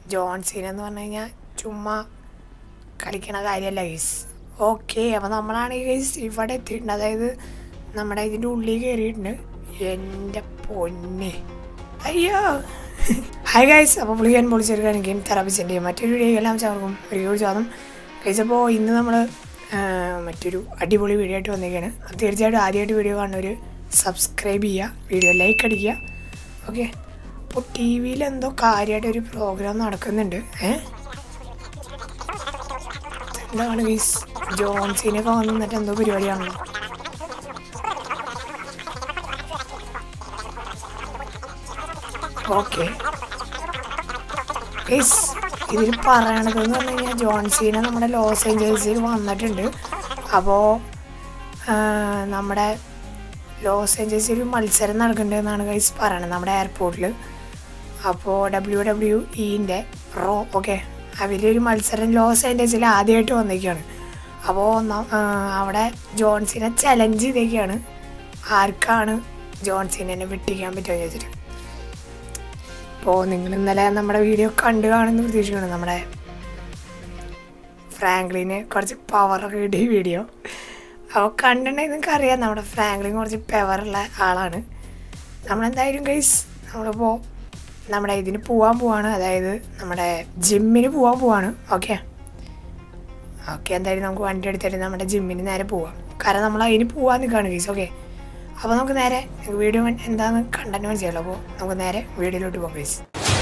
ജോൺസീൻ എന്ന് പറഞ്ഞു കഴിഞ്ഞാൽ ചുമ്മാ കളിക്കണ കാര്യമല്ല ഗൈസ് ഓക്കെ അപ്പോൾ നമ്മളാണ് ഈ ഗൈസ് ഇവിടെ എത്തിയിട്ടുണ്ട് അതായത് നമ്മുടെ ഇതിൻ്റെ ഉള്ളിൽ കയറിയിട്ടുണ്ട് എൻ്റെ പൊന്നെ അയ്യോ ഹായ് ഗൈസ് അപ്പോൾ പുള്ളിക്കാൻ പൊളിച്ചെടുക്കാൻ ഗെയിം തെറാപ്പിച്ചിൻ്റെ മറ്റൊരു വീഡിയോ എല്ലാം ചേർക്കും വീഡിയോ ചോദം ഗൈസ് അപ്പോൾ ഇന്ന് നമ്മൾ മറ്റൊരു അടിപൊളി വീഡിയോ ആയിട്ട് വന്നിരിക്കുകയാണ് അപ്പോൾ തീർച്ചയായിട്ടും ആദ്യമായിട്ട് വീഡിയോ കാണുന്നവർ സബ്സ്ക്രൈബ് ചെയ്യുക വീഡിയോ ലൈക്ക് അടിക്കുക ഓക്കെ അപ്പോൾ ടി വിയിൽ എന്തോ കാര്യമായിട്ട് ഒരു പ്രോഗ്രാം നടക്കുന്നുണ്ട് ഏഹ് എന്താണ് ഗൈസ് ജോൺസിനൊക്കെ വന്ന് നിന്നിട്ട് എന്തോ പരിപാടിയാണല്ലോ ഓക്കെ ഗൈസ് ഇതിൽ പറയണത് എന്ന് പറഞ്ഞു കഴിഞ്ഞാൽ ജോൺസീന നമ്മുടെ ലോസ് ഏഞ്ചൽസിൽ വന്നിട്ടുണ്ട് അപ്പോൾ നമ്മുടെ ലോസ് ഏഞ്ചൽസിൽ ഒരു മത്സരം നടക്കുന്നുണ്ടെന്നാണ് ഗൈസ് പറയണത് നമ്മുടെ എയർപോർട്ടിൽ അപ്പോൾ ഡബ്ല്യു ഡബ്ല്യു ഇൻ്റെ റോ ഓക്കെ അവരൊരു മത്സരം ലോസ് ഏഞ്ചൽസിൽ ആദ്യമായിട്ട് വന്നിരിക്കുകയാണ് അപ്പോൾ അവിടെ ജോൺസിനെ ചലഞ്ച് ചെയ്തേക്കാണ് ആർക്കാണ് ജോൺസിനെ വെട്ടിക്കാൻ പറ്റുമോ ചോദിച്ചിട്ട് അപ്പോൾ നിങ്ങൾ ഇന്നലെ നമ്മുടെ വീഡിയോ കണ്ടു കാണുമെന്ന് പ്രതീക്ഷിക്കണം നമ്മുടെ ഫ്രാങ്ക്ലിന് കുറച്ച് പവറൊക്കെ കിട്ടിയ വീഡിയോ അപ്പോൾ കണ്ടിട്ടുണ്ടെങ്കിൽ നിങ്ങൾക്ക് അറിയാം നമ്മുടെ ഫ്രാങ്ക്ലിൻ കുറച്ച് പവറുള്ള ആളാണ് നമ്മളെന്തായാലും ഗൈസ് നമ്മളിപ്പോൾ നമ്മുടെ ഇതിന് പോവാൻ പോവാണ് അതായത് നമ്മുടെ ജിമ്മിന് പോവാൻ പോവാണ് ഓക്കെ ഓക്കെ എന്തായാലും നമുക്ക് വണ്ടി എടുത്തിട്ട് നമ്മുടെ ജിമ്മിന് നേരെ പോവാം കാരണം നമ്മൾ അതിന് പോവാൻ നിൽക്കുകയാണ് ഗൈസ് ഓക്കെ അപ്പോൾ നമുക്ക് നേരെ വീഡിയോ എന്താണെന്ന് കണ്ടന്റ് മനസ്സിലായല്ലോ അപ്പോൾ നമുക്ക് നേരെ വീഡിയോയിലോട്ട് പോകാം ഗൈസ്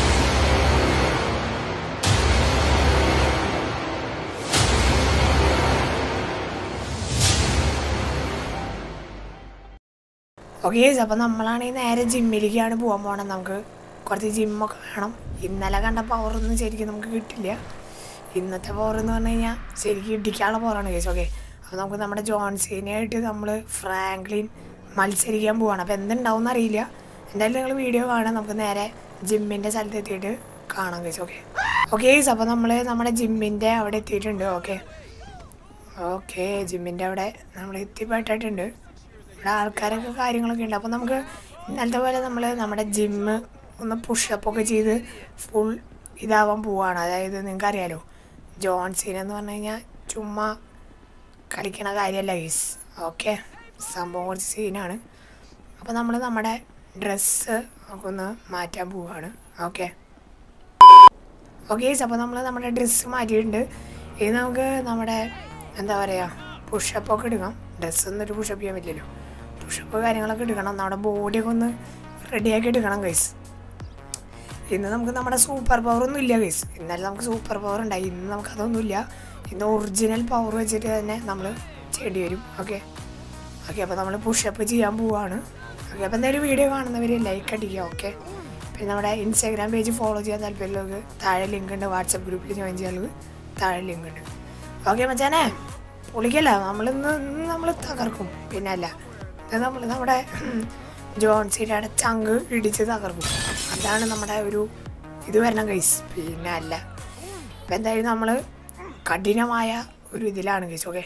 ഓക്കെ ഗൈസ് അപ്പോൾ നമ്മളാണെങ്കിൽ നേരെ ജിമ്മിലേക്കാണ് പോകാൻ പോകണം നമുക്ക് കുറച്ച് ജിമ്മൊക്കെ വേണം ഇന്നലെ കണ്ട പവറൊന്നും ശരിക്കും നമുക്ക് കിട്ടില്ല ഇന്നത്തെ പവർ എന്ന് പറഞ്ഞു കഴിഞ്ഞാൽ ശരിക്കും ഇടിക്കാനുള്ള പവറാണ് കേസ് ഓക്കെ അപ്പോൾ നമുക്ക് നമ്മുടെ ജോൺസീനായിട്ട് നമ്മൾ ഫ്രാങ്ക്ലിൻ മത്സരിക്കാൻ പോവാണ് അപ്പോൾ എന്തുണ്ടാവും അറിയില്ല എന്തായാലും നിങ്ങൾ വീഡിയോ കാണാൻ നമുക്ക് നേരെ ജിമ്മിൻ്റെ സ്ഥലത്ത് എത്തിയിട്ട് കാണാം കേസ് ഓക്കെ ഓക്കെ കേസ് അപ്പോൾ നമ്മൾ നമ്മുടെ ജിമ്മിൻ്റെ അവിടെ എത്തിയിട്ടുണ്ട് ഓക്കെ ഓക്കെ ജിമ്മിൻ്റെ അവിടെ നമ്മൾ എത്തിപ്പെട്ടിട്ടുണ്ട് ഇവിടെ ആൾക്കാരൊക്കെ കാര്യങ്ങളൊക്കെ ഉണ്ട് അപ്പോൾ നമുക്ക് ഇന്നലത്തെ പോലെ നമ്മൾ നമ്മുടെ ജിമ്മ് ഒന്ന് പുഷപ്പൊക്കെ ചെയ്ത് ഫുൾ ഇതാവാൻ പോവാണ് അതായത് നിങ്ങൾക്ക് അറിയാലോ ജോൺസീൻ എന്ന് പറഞ്ഞു കഴിഞ്ഞാൽ ചുമ്മാ കളിക്കണ കാര്യമല്ല ഗീസ് ഓക്കെ സംഭവം കുറച്ച് സീനാണ് അപ്പോൾ നമ്മൾ നമ്മുടെ ഡ്രസ്സ് ഒക്കെ ഒന്ന് മാറ്റാൻ പോവാണ് ഓക്കെ ഓക്കെ അപ്പോൾ നമ്മൾ നമ്മുടെ ഡ്രസ്സ് മാറ്റിയിട്ടുണ്ട് ഇത് നമുക്ക് നമ്മുടെ എന്താ പറയുക പുഷപ്പൊക്കെ എടുക്കാം ഡ്രസ്സ് ഒന്നൊരു പുഷപ്പ് ചെയ്യാൻ പറ്റില്ലല്ലോ പുഷപ്പ് കാര്യങ്ങളൊക്കെ എടുക്കണം നമ്മുടെ ബോഡിയൊക്കെ ഒന്ന് റെഡിയാക്കി എടുക്കണം ഗൈസ് ഇന്ന് നമുക്ക് നമ്മുടെ സൂപ്പർ പവർ ഒന്നും ഇല്ല ഗൈസ് ഇന്നലെ നമുക്ക് സൂപ്പർ പവർ ഉണ്ടായി ഇന്ന് നമുക്ക് അതൊന്നുമില്ല ഇന്ന് ഒറിജിനൽ പവർ വെച്ചിട്ട് തന്നെ നമ്മൾ ചെയ്യേണ്ടി വരും ഓക്കെ ഓക്കെ അപ്പോൾ നമ്മൾ പുഷപ്പ് ചെയ്യാൻ പോവാണ് ഓക്കെ അപ്പോൾ എന്തായാലും വീഡിയോ കാണുന്നവർ ലൈക്ക് അടിക്കുക ഓക്കെ പിന്നെ നമ്മുടെ ഇൻസ്റ്റാഗ്രാം പേജ് ഫോളോ ചെയ്യാൻ താല്പര്യമുള്ളവർക്ക് താഴെ ലിങ്ക് ഉണ്ട് വാട്സപ്പ് ഗ്രൂപ്പിൽ ജോയിൻ ചെയ്യാനുള്ളത് താഴെ ലിങ്ക് ഉണ്ട് ഓക്കെ മച്ചാനെ പൊളിക്കല്ല നമ്മളിന്ന് ഇന്ന് നമ്മൾ തകർക്കും പിന്നെ അല്ല ഇത് നമ്മൾ നമ്മുടെ ജോൺസിയുടെ ചങ്ക് ഇടിച്ച് തകർക്കും അതാണ് നമ്മുടെ ഒരു ഇത് വരണം ഗൈസ് പിന്നെ അല്ല ഇപ്പം എന്തായാലും നമ്മൾ കഠിനമായ ഒരു ഇതിലാണ് ഗൈസ് ഓക്കെ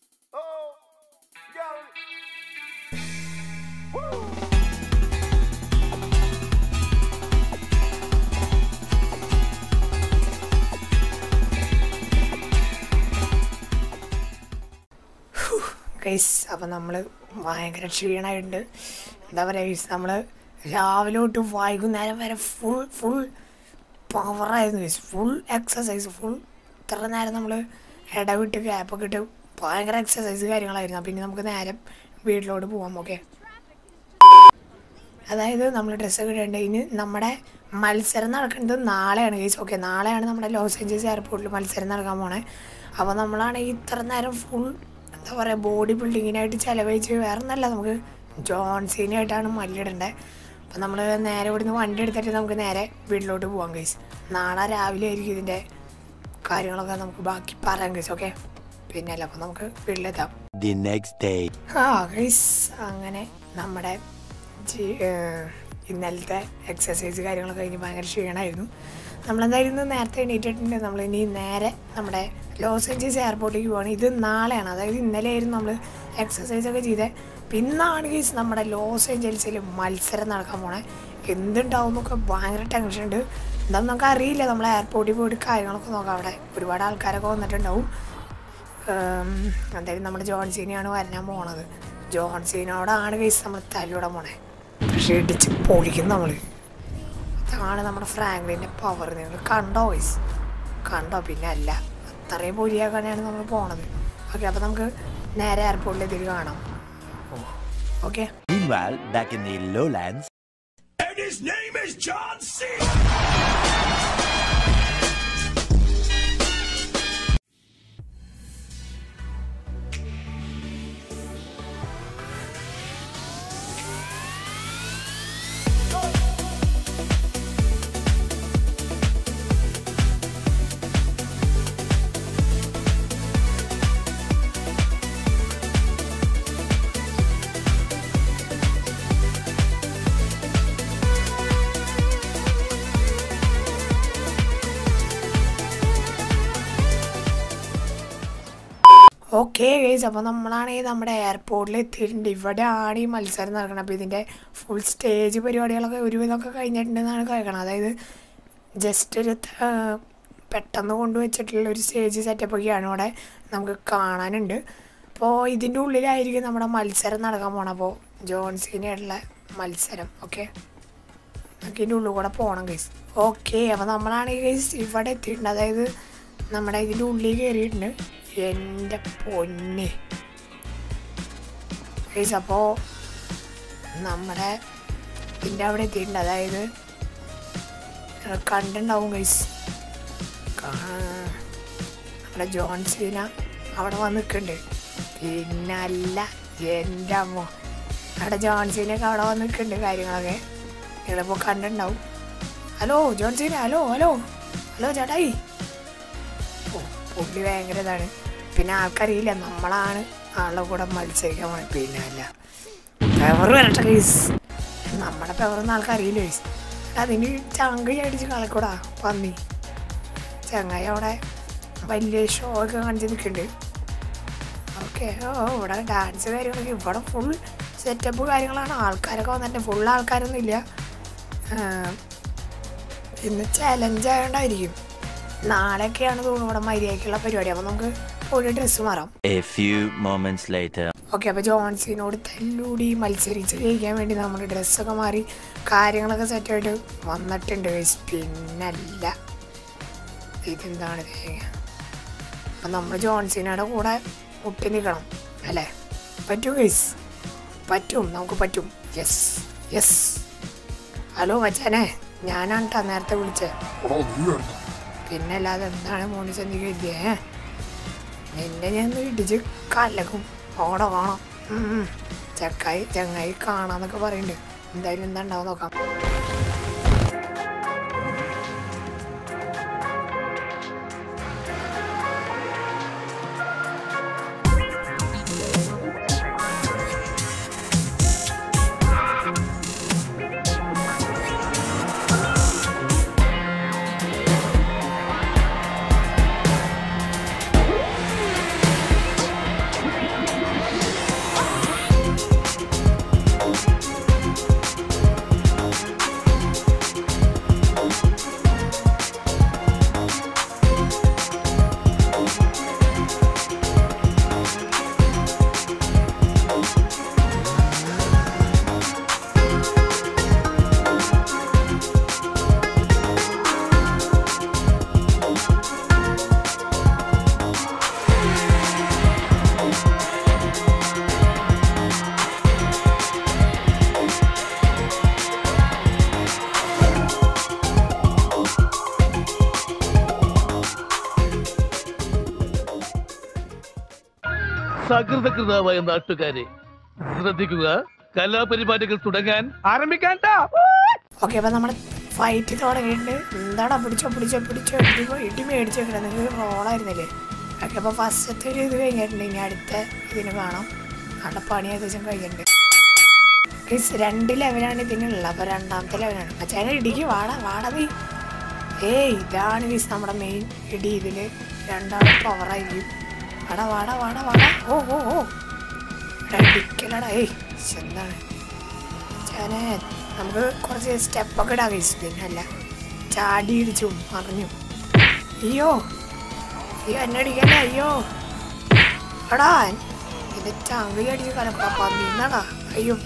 ഗൈസ് അപ്പം നമ്മൾ ഭയങ്കര ക്ഷീണമായിട്ടുണ്ട് എന്താ പറയുക ഗൈസ് നമ്മൾ രാവിലെ തൊട്ട് വൈകുന്നേരം വരെ ഫുൾ ഫുൾ പവറായിരുന്നു ഗൈസ് ഫുൾ എക്സസൈസ് ഫുൾ ഇത്ര നേരം നമ്മൾ ഇടവിട്ട് ഗ്യാപ്പൊക്കെ ഇട്ട് ഭയങ്കര എക്സസൈസ് കാര്യങ്ങളായിരുന്നു പിന്നെ നമുക്ക് നേരെ വീട്ടിലോട്ട് പോകാം ഓക്കെ അതായത് നമ്മൾ ഡ്രസ്സൊക്കെ ഇടേണ്ട ഇനി നമ്മുടെ മത്സരം നടക്കുന്നത് നാളെയാണ് ഗൈസ് ഓക്കെ നാളെയാണ് നമ്മുടെ ലോസ് ഏഞ്ചൽസ് എയർപോർട്ടിൽ മത്സരം നടക്കാൻ പോണേ അപ്പോൾ നമ്മളാണെങ്കിൽ ഇത്ര നേരം ഫുൾ എന്താ പറയുക ബോഡി ബിൽഡിങ്ങിനായിട്ട് ചിലവഴിച്ച് വേറെ ഒന്നല്ല നമുക്ക് ജോൺസീനായിട്ടാണ് മല്ലിടേണ്ടത് അപ്പം നമ്മൾ നേരെ ഇവിടുന്ന് വണ്ടി എടുത്തിട്ട് നമുക്ക് നേരെ വീട്ടിലോട്ട് പോകാം ഗൈസ് നാളെ രാവിലെ ആയിരിക്കും ഇതിൻ്റെ കാര്യങ്ങളൊക്കെ നമുക്ക് ബാക്കി പറയാം ഗൈസ് ഓക്കെ പിന്നെ അല്ല അപ്പം നമുക്ക് വീട്ടിലെത്താം The next day. ആ ഗൈസ് അങ്ങനെ നമ്മുടെ ജി- ഏഹ് ഇന്നലത്തെ എക്സസൈസ് കാര്യങ്ങളൊക്കെ കഴിഞ്ഞ് ഭയങ്കര ക്ഷീണമായിരുന്നു നമ്മളെന്തായാലും ഇന്ന് നേരത്തെ എണീറ്റിട്ടുണ്ട് നമ്മൾ ഇനി നേരെ നമ്മുടെ ലോസ് ഏഞ്ചൽസ് എയർപോർട്ടിലേക്ക് പോവാണ് ഇത് നാളെയാണ് അതായത് ഇന്നലെ ആയിരുന്നു നമ്മൾ എക്സസൈസ് ഒക്കെ ചെയ്തത് പിന്നാണ് ഗൈസ് നമ്മുടെ ലോസ് ഏഞ്ചൽസിൽ മത്സരം നടക്കാൻ പോണേ എന്തുണ്ടാവും എന്നൊക്കെ ഭയങ്കര ടെൻഷൻ ഉണ്ട് എന്താണെന്ന് നമുക്ക് അറിയില്ല നമ്മൾ എയർപോർട്ടിൽ പോയിട്ട് കാര്യങ്ങളൊക്കെ നോക്കാം അവിടെ ഒരുപാട് ആൾക്കാരൊക്കെ വന്നിട്ടുണ്ടാവും ഉം, എന്തായാലും നമ്മുടെ ജോൺസീനെയാണ് വരാൻ പോണത് ജോൺസീനോടാണ് കേസ് നമ്മൾ തലയുടെ പോണേ പക്ഷേ ഇടിച്ച് പൊളിക്കും നമ്മൾ ഇതാണ് നമ്മുടെ ഫ്രാങ്ക്ലിൻ്റെ പവർ നിങ്ങൾ കണ്ടോ വയസ് കണ്ടോ പിന്നെ അല്ല അത്രയും പൊലിയാക്കാനാണ് നമ്മൾ പോണത് ഓക്കെ അപ്പോൾ നമുക്ക് നേരെ എയർപോർട്ടിലെത്തിയിട്ട് കാണാം ഓ okay Meanwhile, back in the lowlands. And his name is John C. Okay guys അപ്പോൾ നമ്മളാണെങ്കിൽ നമ്മുടെ എയർപോർട്ടിൽ എത്തിയിട്ടുണ്ട് ഇവിടെയാണ് ഈ മത്സരം നടക്കുന്നത് അപ്പോൾ ഇതിൻ്റെ ഫുൾ സ്റ്റേജ് പരിപാടികളൊക്കെ ഒരുവിധമൊക്കെ കഴിഞ്ഞിട്ടുണ്ടെന്നാണ് കേൾക്കണം അതായത് ജസ്റ്റ് ഒരു ത- പെട്ടെന്ന് കൊണ്ടുവച്ചിട്ടുള്ള ഒരു സ്റ്റേജ് സെറ്റപ്പൊക്കെയാണ് ഇവിടെ നമുക്ക് കാണാനുണ്ട് അപ്പോൾ ഇതിൻ്റെ ഉള്ളിലായിരിക്കും നമ്മുടെ മത്സരം നടക്കാൻ പോകണം അപ്പോൾ ജോൺസിനായിട്ടുള്ള മത്സരം ഓക്കെ നമുക്ക് ഇതിൻ്റെ ഉള്ളിൽ കൂടെ പോകണം ഗൈസ് ഓക്കെ അപ്പോൾ നമ്മളാണെങ്കിൽ ഗൈസ് ഇവിടെ എത്തിയിട്ടുണ്ട് അതായത് നമ്മുടെ ഇതിൻ്റെ ഉള്ളിൽ കയറിയിട്ടുണ്ട് എൻ്റെ പൊന്നെ ഗൈസ് അപ്പോൾ നമ്മുടെ ഇതിൻ്റെ അവിടെ എത്തിയിട്ടുണ്ട് അതായത് നിങ്ങൾ കണ്ടിട്ടുണ്ടാവും ഗൈസ് നമ്മുടെ ജോൺസീന അവിടെ വന്ന് നിൽക്കുന്നുണ്ട് പിന്നല്ല എൻ്റെ അമ്മ അവിടെ ജോൺസീനൊക്കെ അവിടെ വന്ന് നിൽക്കുന്നുണ്ട് കാര്യങ്ങളൊക്കെ നിങ്ങളിപ്പോൾ കണ്ടിട്ടുണ്ടാവും hello John Cena hello hello hello ചേട്ടായി ഓ പുള്ളി ഭയങ്കര ഇതാണ് പിന്നെ ആൾക്കറിയില്ല നമ്മളാണ് ആളുടെ കൂടെ മത്സരിക്കാൻ പോണത് പിന്നെ അല്ല പെവർ വരട്ടെ കേസ് നമ്മുടെ പെവറൊന്നും ആൾക്കറിയില്ല കേസ് അതിന് ചങ്കി അടിച്ച് കളിക്കൂടാ പന്നി ചങ്ങായി അവിടെ വലിയ ഷോ ഒക്കെ കാണിച്ച് നിൽക്കുന്നുണ്ട് ഓക്കെ ഓ ഇവിടെ ഡാൻസ് കാര്യങ്ങളൊക്കെ ഇവിടെ ഫുൾ സെറ്റപ്പ് കാര്യങ്ങളാണ് ആൾക്കാരൊക്കെ വന്നിട്ട് ഫുൾ ആൾക്കാരൊന്നും ഇല്ല ആ, ഇന്ന് ചലഞ്ച് ആയതുകൊണ്ടായിരിക്കും നാളെയൊക്കെയാണ് തോന്നുന്നു ഇവിടെ മര്യാദയ്ക്കുള്ള പരിപാടി അപ്പോൾ നമുക്ക് ഒരു ഡ്രസ്സ് മാറാം A few moments later. Okay അപ്പോൾ ജോൺസിനോട് തല്ലൂടി മത്സരിച്ച് ജയിക്കാൻ വേണ്ടി നമ്മൾ ഡ്രസ്സൊക്കെ മാറി കാര്യങ്ങളൊക്കെ സെറ്റായിട്ട് വന്നിട്ടുണ്ട് guys. പിന്നല്ല ഇതെന്താണ് തേങ്ങ അപ്പം നമ്മൾ ജോൺസിനയുടെ കൂടെ മുട്ടി നിൽക്കണം അല്ലേ പറ്റും ഗൈസ് പറ്റും നമുക്ക് പറ്റും യെസ് യെസ് ഹലോ മച്ചാനെ ഞാനാണ് ട്ടാ നേരത്തെ വിളിച്ചത് പിന്നെ അല്ലാതെ എന്താണ് മോണി ചെന്ന് കരുതിയേ നിന്നെ ഞാൻ ഒന്ന് ഇടിച്ച് കലക്കും ഓടെ കാണാം ഉം, ഉം. ചക്കായി ചങ്ങായി കാണാന്നൊക്കെ പറയുന്നുണ്ട് എന്തായാലും എന്താ ഉണ്ടാവും നോക്കാം സകൃതകൃതാവായ നാട്ടുകാരെ ശ്രദ്ധിക്കുക കലാപരിപാടികൾ തുടങ്ങാൻ ആരംഭിക്കാൻ ഓക്കെ അപ്പം നമ്മുടെ ഫൈറ്റ് തുടങ്ങിയിട്ടുണ്ട് എന്താടാ പിടിച്ചോ പിടിച്ചോ പിടിച്ചോ ഇടി ഇടി മേടിച്ചേക്കണം നിങ്ങൾക്ക് റോളായിരുന്നില്ലേ ഓക്കെ അപ്പോൾ ഫസ്റ്റത്തെ ഒരു ഇത് കഴിഞ്ഞിട്ടുണ്ട് ഇനി അടുത്ത ഇതിന് കാണാം അവിടെ പണി ഏകദേശം കഴിഞ്ഞിട്ടുണ്ട് ഗൈസ് രണ്ട് ലെവലാണ് ഇതിനുള്ളത് അപ്പോൾ രണ്ടാമത്തെ ലെവലാണ് മച്ചാനെ ഇടിക്ക് വാടാ വാടാ നീ ഏയ് ഇതാണ് ഗൈസ് നമ്മുടെ മെയിൻ ഇടി ഇതിൽ രണ്ടാമത് പവറായിരിക്കും വാടാ വാടാ വാടാ വാടാ ഓ ഓ ഓ എടാ, ഇടിക്കലടാ ഏയ് ശ്ശെ, എന്താണ് ചാനെ നമുക്ക് കുറച്ച് സ്റ്റെപ്പൊക്കെ ഇടാം ഗൈസ് പിന്നല്ല ചാടി ഇടിച്ചു മറിഞ്ഞു അയ്യോ അയ്യോ എന്നെ അടിക്കല്ലേ അയ്യോ എടാ എന്റെ ചങ്കി അടിച്ച് കലപ്പാ പന്നിന്നടാ അയ്യോ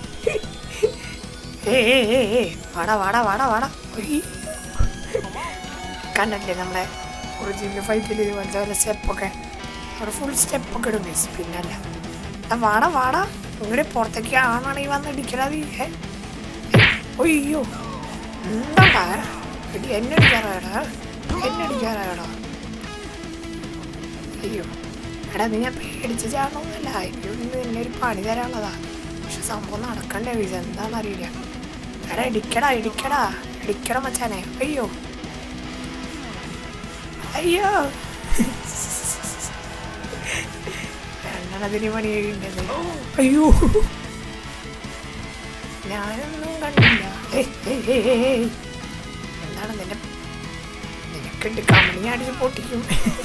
ഏ ഏ ഏ ഏ വാടാ വാടാ വാടാ വാടാ ഉയ്യ്. കണ്ടില്ലേ നമ്മളെ ഒറിജിനൽ ഫൈറ്റിൽ ഇതുപോലത്തെ പോലെ സ്റ്റെപ്പൊക്കെ അവിടെ ഫുൾ സ്റ്റെപ്പൊക്കെ ഇടും മിസ് പിന്നല്ല എടാ വാടാ വാടാ ഇങ്ങോട്ട് പുറത്തേക്ക് ആണാണെങ്കിൽ വന്ന് ഇടിക്കലാ നീ ഏ ഒയ്യോ എന്താടാ എടി എന്നെ അടിക്കാറായടാ എന്നെ അടിക്കാറായടാ അയ്യോ എടാ നീ ഞാൻ പേടിച്ച് ചാടണമെന്നല്ല എനിക്കൊന്ന് എന്നെ ഒരു പണി തരാനുള്ളതാ പക്ഷെ സംഭവം നടക്കണ്ടേ വിജ എന്താണെന്ന് അറിയില്ല എടാ ഇടിക്കടാ ഇടിക്കടാ ഇടിക്കട മച്ചാനെ അയ്യോ അയ്യോ രണ്ടെണ്ണത്തിന് പണി കഴിയുണ്ടത് അയ്യോ ഞാനൊന്നും കണ്ടില്ല ഏയ്, ഏയ്, ഏയ്, ഏയ്, ഏയ്. എന്താണ് നിന്റെ നിനക്കുണ്ട് കമണി അടിച്ച് പൊട്ടിക്കും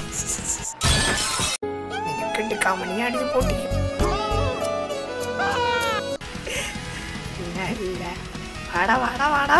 നിനക്കുണ്ട് കമണി അടിച്ച് പൊട്ടിക്കും നല്ല വാടാ വാടാ വാടാ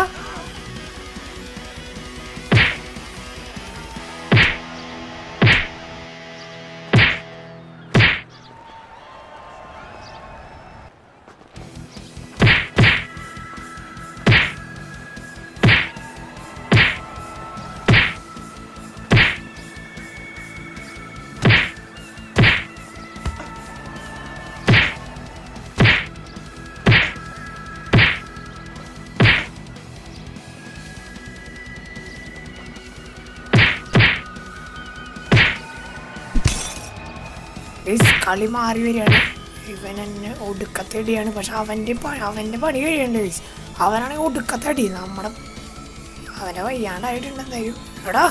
ഗയ്സ്, കളി മാറി വരികയാണ് ഇവൻ എന്നെ ഒടുക്കത്തടിയാണ് പക്ഷെ അവൻ്റെ പ- അവൻ്റെ പണി കഴിയണ്ട ഗയ്സ്. അവനാണെങ്കിൽ ഒടുക്കത്തടി നമ്മുടെ അവനെ വയ്യാണ്ടായിട്ടുണ്ട് എന്തായാലും എടാ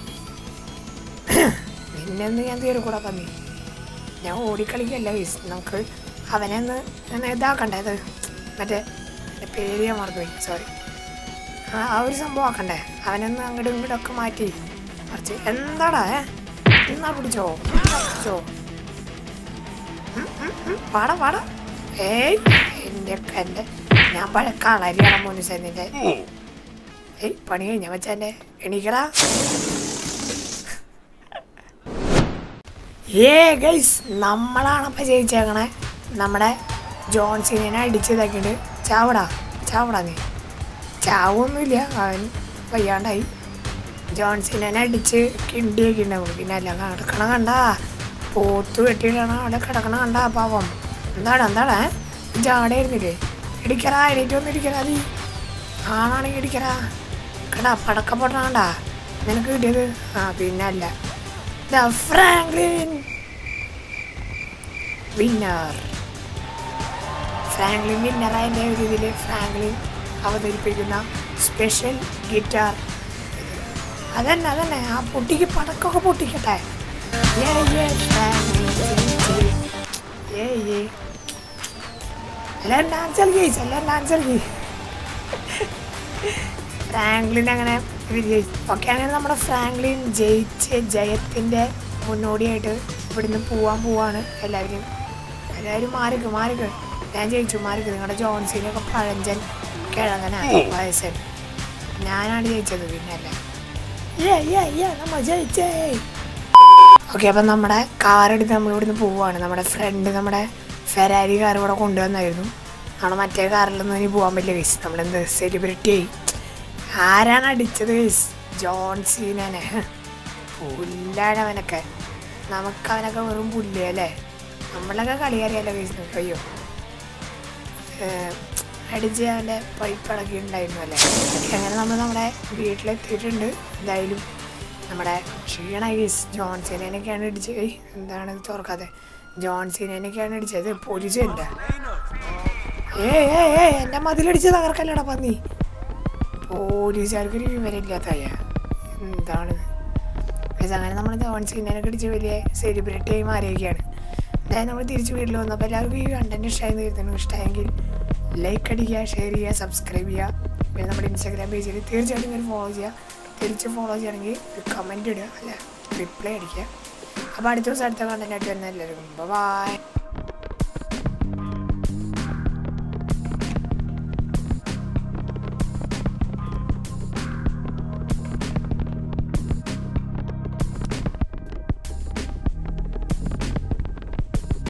നിന്നെന്ന് ഞാൻ തീർക്കൂടാ പന്നി ഞാൻ ഓടിക്കളിക്കല്ല ഗയ്സ് നമുക്ക് അവനെ ഒന്ന് ഇങ്ങനെ ഇതാക്കണ്ടേ അത് മറ്റേ എൻ്റെ പേര് ഞാൻ മറന്നുപോയി സോറി ആ ആ ഒരു സംഭവം ആക്കണ്ടേ അവനൊന്ന് അങ്ങോട്ടും ഇങ്ങോട്ടും ഒക്കെ മാറ്റി കുറച്ച് എന്താടാ ഏ എന്നാ പിടിച്ചോ എന്നാ പിടിച്ചോ പാടാ പാടാ ഏയ് എൻ്റെ എൻ്റെ ഞാൻ പഴ കളരിയാണ് മോനിസ നിന്റെ ഏയ് പണി കഴിഞ്ഞ മച്ചാൻ്റെ എണീക്കടാ ഏ ഗൈസ് നമ്മളാണപ്പ ജയിച്ചേക്കണേ നമ്മുടെ ജോൺസിനെ അടിച്ചതാക്കിയിട്ട് ചാവടാ ചാവടാ നീ ചാവൊന്നുമില്ല അവൻ വയ്യാണ്ടായി ജോൺസിനെ അടിച്ച് കിണ്ടിയൊക്കെ ഉണ്ടാവും പിന്നെ അല്ല കിടക്കണ കണ്ടാ പോത്ത് വെട്ടിയിട്ടാണ് അവിടെ കിടക്കണ കണ്ടാ പാവം എന്താണ് എന്താണ് ജാടായിരുന്നില്ലേ ഇടിക്കറാ എണീറ്റ് വന്ന് ഇടിക്കറാ നീ ആണാണെങ്കിൽ ഇടിക്കറാ കണ്ടാ പടക്കപ്പൊട്ട കണ്ടാ നിനക്ക് കിട്ടിയത് ആ പിന്നെ അല്ല ദ ഫ്രാങ്ക്ലിൻ വിന്നർ ഫ്രാങ്ക്ലിൻ വിന്നറായതിൻ്റെ ഒരു ഇതിൽ ഫ്രാങ്ക്ലിൻ അവതരിപ്പിക്കുന്ന സ്പെഷ്യൽ ഗിറ്റാർ അതന്നെ അതന്നെ ആ പൊട്ടിക്ക് പടക്കമൊക്കെ പൊട്ടിക്കട്ടെ ഏ, ഏ, ഫ്രാങ്ക്ലിൻ ജയിച്ച്. ഏ, ഏ. എല്ലാവരും ഡാൻസ് കളിക്കുക എല്ലാവരും ഡാൻസ് കളിക്കുക ഫ്രാങ്ക്ലിൻ അങ്ങനെ വിജയിച്ചു ഓക്കെ അങ്ങനെ നമ്മുടെ ഫ്രാങ്ക്ലിൻ ജയിച്ച് ജയത്തിൻ്റെ മുന്നോടിയായിട്ട് ഇവിടുന്ന് പോവാൻ പോവാണ് എല്ലാവരും എല്ലാവരും മാറിക്ക് മാറിക്ക് ഞാൻ ജയിച്ചു മാറിക്ക് നിങ്ങളുടെ ജോൺസിനൊക്കെ പഴഞ്ചൻ കിഴങ്ങന വയസ്സൻ ഞാനാണ് ജയിച്ചത് പിന്നെ അല്ല ഏ ഏ ഏ നമ്മൾ ജയിച്ചേ ഓക്കെ അപ്പം നമ്മുടെ കാർ എടുത്ത് നമ്മൾ ഇവിടുന്ന് പോവാണ് നമ്മുടെ ഫ്രണ്ട് നമ്മുടെ ഫെരാരി കാർ ഇവിടെ കൊണ്ടുവന്നായിരുന്നു നമ്മൾ മറ്റേ കാറിലൊന്നും ഇനി പോകാൻ പറ്റില്ല കേസ് നമ്മളെന്ത് സെലിബ്രിറ്റി ആയി ആരാണ് അടിച്ചത് കേസ് ജോൺസീനെ പുല്ലാണ് അവനൊക്കെ നമുക്ക് അവനൊക്കെ വെറും പുല്ല് അല്ലേ നമ്മളൊക്കെ കളിയറിയാലോ കേസ് നമുക്ക് അയ്യോ ഏഹ്, അടിച്ച് അവൻ്റെ പൈപ്പിളക്കി ഉണ്ടായിരുന്നു അല്ലേ അങ്ങനെ നമ്മൾ നമ്മുടെ വീട്ടിലെത്തിയിട്ടുണ്ട് എന്തായാലും നമ്മുടെ ക്ഷീണ കേസ് ജോൺസീനൊക്കെയാണ് ഇടിച്ചത് ഏയ് എന്താണ് ഇത് തുറക്കാതെ ജോൺസീനൊക്കെയാണ് ഇടിച്ചത് പോലീസ് എൻ്റെ ഏ ഏ ഏ എൻ്റെ മതിലടിച്ച് തകർക്കല്ലടാ പന്നി പോലീസുകാർക്ക് ഒരു വിവരമില്ലാത്തായ എന്താണ് ഇത് അങ്ങനെ നമ്മൾ ജോൺസീനൊക്കെ ഇടിച്ച് വലിയ സെലിബ്രിറ്റി ആയി മാറിയൊക്കെയാണ് അതായത് നമ്മൾ തിരിച്ച് വീട്ടിൽ വന്നപ്പോൾ എല്ലാവർക്കും ഈ കണ്ടന്റ് ഇഷ്ടമായി തീർന്നു ഇഷ്ടമായെങ്കിൽ ലൈക്ക് അടിക്കുക ഷെയർ ചെയ്യുക സബ്സ്ക്രൈബ് ചെയ്യുക പിന്നെ നമ്മുടെ ഇൻസ്റ്റാഗ്രാം പേജിൽ തീർച്ചയായിട്ടും ഇങ്ങനെ ഫോളോ ചെയ്യുക തിരിച്ച് ഫോളോ ചെയ്യണമെങ്കിൽ ഒരു കമൻറ്റ് ഇടുക അല്ല റിപ്ലൈ അടിക്കുക അപ്പോൾ അടുത്ത ദിവസം അടുത്ത കണ്ടന്റ് ആയിട്ട് വരുന്ന എല്ലാവർക്കും ബൈ